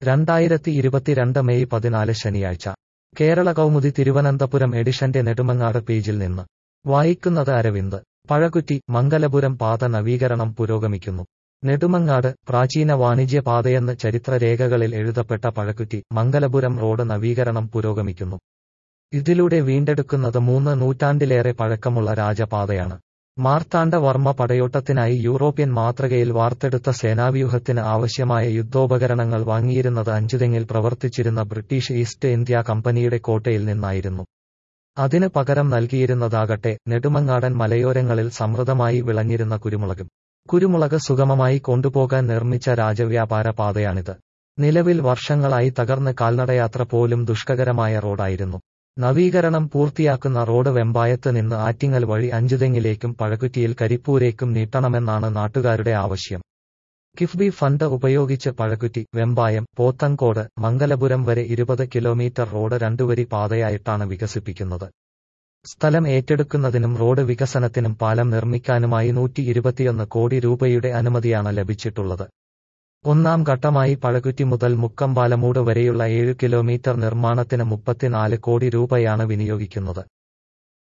രണ്ടായിരത്തി ഇരുപത്തിരണ്ട് മെയ് പതിനാല് ശനിയാഴ്ച കേരള കൗമുദി തിരുവനന്തപുരം എഡിഷന്റെ നെടുമങ്ങാട് പേജിൽ നിന്ന് വായിക്കുന്നത് അരവിന്ദ് പഴകുറ്റി മംഗലപുരം പാത നവീകരണം പുരോഗമിക്കുന്നു നെടുമങ്ങാട് പ്രാചീന വാണിജ്യ പാതയെന്ന് ചരിത്രരേഖകളിൽ എഴുതപ്പെട്ട പഴകുറ്റി മംഗലപുരം റോഡ് നവീകരണം പുരോഗമിക്കുന്നു ഇതിലൂടെ വീണ്ടെടുക്കുന്നത് മൂന്ന് നൂറ്റാണ്ടിലേറെ പഴക്കമുള്ള രാജപാതയാണ് മാർത്താണ്ഡവർമ്മ പടയോട്ടത്തിനായി യൂറോപ്യൻ മാതൃകയിൽ വാർത്തെടുത്ത സേനാവ്യൂഹത്തിന് ആവശ്യമായ യുദ്ധോപകരണങ്ങൾ വാങ്ങിയിരുന്നത് അഞ്ചുതെങ്ങിൽ പ്രവർത്തിച്ചിരുന്ന ബ്രിട്ടീഷ് ഈസ്റ്റ് ഇന്ത്യാ കമ്പനിയുടെ കോട്ടയിൽ നിന്നായിരുന്നു അതിന് പകരം നൽകിയിരുന്നതാകട്ടെ നെടുമങ്ങാടൻ മലയോരങ്ങളിൽ സമൃദ്ധമായി വിളഞ്ഞിരുന്ന കുരുമുളകും കുരുമുളക് സുഗമമായി കൊണ്ടുപോകാൻ നിർമ്മിച്ച രാജവ്യാപാര പാതയാണിത് നിലവിൽ വർഷങ്ങളായി തകർന്ന് കാൽനടയാത്ര പോലും ദുഷ്കരമായ റോഡായിരുന്നു നവീകരണം പൂർത്തിയാക്കുന്ന റോഡ് വെമ്പായത്ത് നിന്ന് ആറ്റിങ്ങൽ വഴി അഞ്ചുതെങ്ങിലേക്കും പഴകുറ്റിയിൽ കരിപ്പൂരേക്കും നീട്ടണമെന്നാണ് നാട്ടുകാരുടെ ആവശ്യം കിഫ്ബി ഫണ്ട് ഉപയോഗിച്ച് പഴകുറ്റി വെമ്പായം പോത്തങ്കോട് മംഗലപുരം വരെ ഇരുപത് കിലോമീറ്റർ റോഡ് രണ്ടുവരി പാതയായിട്ടാണ് വികസിപ്പിക്കുന്നത് സ്ഥലം ഏറ്റെടുക്കുന്നതിനും റോഡ് വികസനത്തിനും പാലം നിർമ്മിക്കാനുമായി നൂറ്റി ഇരുപത്തിയൊന്ന് കോടി രൂപയുടെ അനുമതിയാണ് ലഭിച്ചിട്ടുള്ളത് ഒന്നാം ഘട്ടമായി പഴകുറ്റി മുതൽ മുക്കമ്പാലമൂട് വരെയുള്ള ഏഴ് കിലോമീറ്റർ നിർമ്മാണത്തിന് മുപ്പത്തിനാല് കോടി രൂപയാണ് വിനിയോഗിക്കുന്നത്